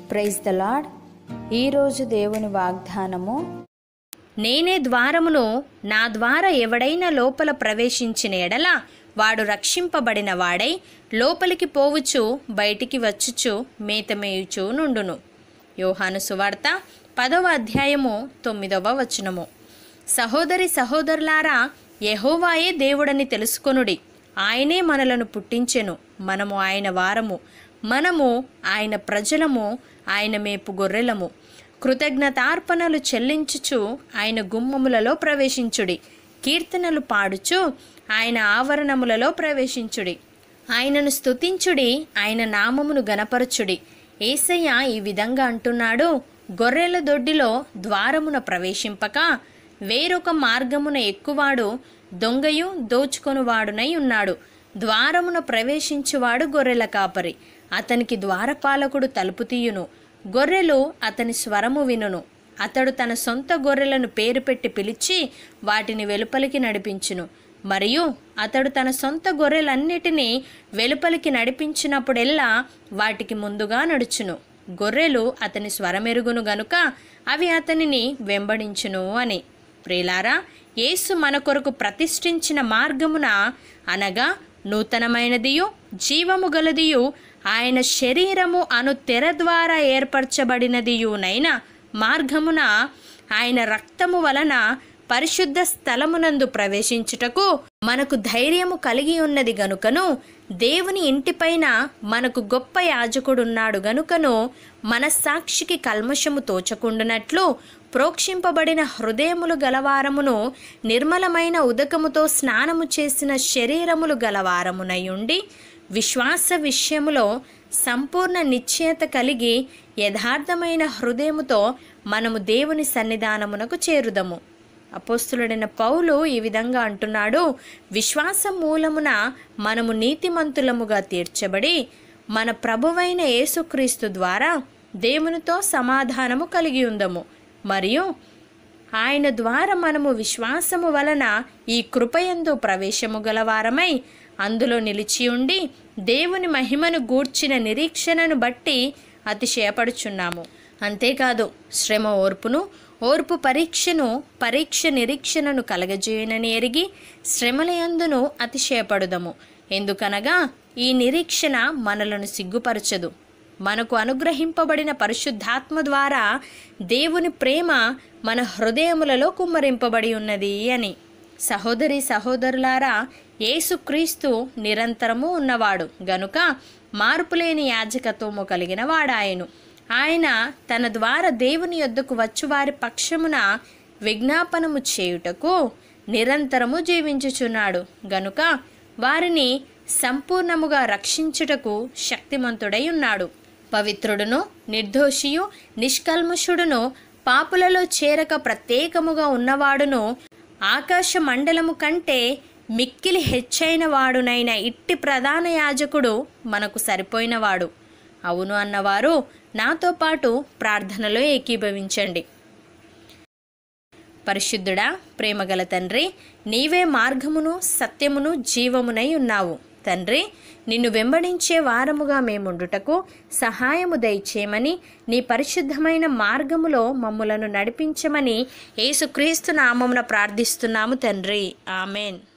praise the lord ఈరోజు దేవుని వాగ్దానము నేనే ద్వారమును నా ద్వారా ఎవడైనా లోపల ప్రవేశించిన ఎడల వాడు రక్షింపబడిన వాడై లోపలికి పోవచ్చు బయటికి వచ్చుచు మేతమేయుచు నుండును యోహాను సువార్త పదవ అధ్యాయము తొమ్మిదవ వచనము సహోదరి సహోదరులారా యెహోవాయే దేవుడని తెలుసుకొనుడి ఆయనే మనలను పుట్టించెను మనము ఆయన వారము మనము ఆయన ప్రజలము ఆయన మేపు గొర్రెలము కృతజ్ఞతార్పణలు చెల్లించుచు ఆయన గుమ్మములలో ప్రవేశించుడి కీర్తనలు పాడుచు ఆయన ఆవరణములలో ప్రవేశించుడి ఆయనను స్తుతించుడి ఆయన నామమును గనపరచుడి ఏసయ్య ఈ విధంగా అంటున్నాడు గొర్రెల దొడ్డిలో ద్వారమున ప్రవేశింపక వేరొక మార్గమున ఎక్కువాడు దొంగయు దోచుకొనువాడునై ఉన్నాడు ద్వారమున ప్రవేశించువాడు గొర్రెల కాపరి అతనికి ద్వారపాలకుడు తలుపు తీయును గొర్రెలు అతని స్వరము వినును అతడు తన సొంత గొర్రెలను పేరు పెట్టి పిలిచి వాటిని వెలుపలికి నడిపించును మరియు అతడు తన సొంత గొర్రెలన్నిటినీ వెలుపలికి నడిపించినప్పుడెల్లా వాటికి ముందుగా నడుచును గొర్రెలు అతని స్వరమెరుగును గనుక అవి అతనిని వెంబడించును అని ప్రేలారా యేసు మన కొరకు ప్రతిష్ఠించిన మార్గమున అనగా నూతనమైనదియు జీవము గలదియు ఆయన శరీరము అను తెర ద్వారా ఏర్పరచబడినదియునైన మార్గమున ఆయన రక్తము వలన పరిశుద్ధ స్థలమునందు ప్రవేశించుటకు మనకు ధైర్యము కలిగి ఉన్నది గనుకను దేవుని ఇంటిపైన మనకు గొప్ప యాజకుడున్నాడు గనుకను మన సాక్షికి కల్మషము తోచకుండునట్లు ప్రోక్షింపబడిన హృదయములు గలవారమును నిర్మలమైన ఉదకముతో స్నానము చేసిన శరీరములు గలవారమునయుండి విశ్వాస విషయములో సంపూర్ణ నిశ్చయత కలిగి యథార్థమైన హృదయముతో మనము దేవుని సన్నిధానమునకు చేరుదము అపోస్తులుడైన పౌలు ఈ విధంగా అంటున్నాడు విశ్వాసం మూలమున మనము నీతిమంతులముగా తీర్చబడి మన ప్రభువైన యేసుక్రీస్తు ద్వారా దేవునితో సమాధానము కలిగి ఉందము మరియు ఆయన ద్వారా మనము విశ్వాసము వలన ఈ కృపయందు ప్రవేశము గలవారమై అందులో నిలిచి ఉండి దేవుని మహిమను గూర్చిన నిరీక్షణను బట్టి అతిశయపడుచున్నాము అంతేకాదు శ్రమ ఓర్పును ఓర్పు పరీక్షను పరీక్ష నిరీక్షణను కలగజేయనని ఎరిగి శ్రమలయందును అతిశయపడుదము ఎందుకనగా ఈ నిరీక్షణ మనలను సిగ్గుపరచదు మనకు అనుగ్రహింపబడిన పరిశుద్ధాత్మ ద్వారా దేవుని ప్రేమ మన హృదయములలో కుమ్మరింపబడి ఉన్నది అని సహోదరి సహోదరులారా యేసుక్రీస్తు నిరంతరము ఉన్నవాడు గనుక మార్పులేని యాజకత్వము కలిగిన వాడాయను ఆయన తన ద్వారా దేవుని యొద్దకు వచ్చువారి పక్షమున విజ్ఞాపనము చేయుటకు నిరంతరము జీవించుచున్నాడు గనుక వారిని సంపూర్ణముగా రక్షించుటకు శక్తిమంతుడై ఉన్నాడు పవిత్రుడును నిర్దోషియు నిష్కల్మషుడును పాపులలో చేరక ప్రత్యేకముగా ఉన్నవాడును ఆకాశ మండలము కంటే మిక్కిలి హెచ్చైన వాడునైన ఇట్టి ప్రధాన యాజకుడు మనకు సరిపోయినవాడు అవును అన్నవారు నాతో పాటు ప్రార్థనలో ఏకీభవించండి పరిశుద్ధుడా ప్రేమగల తండ్రి నీవే మార్గమును సత్యమును జీవమునై ఉన్నావు తండ్రి నిన్ను వెంబడించే వారముగా మేముండుటకు సహాయము దయచేయమని నీ పరిశుద్ధమైన మార్గములో మమ్ములను నడిపించమని యేసుక్రీస్తు నామమున ప్రార్థిస్తున్నాము తండ్రి ఆమెన్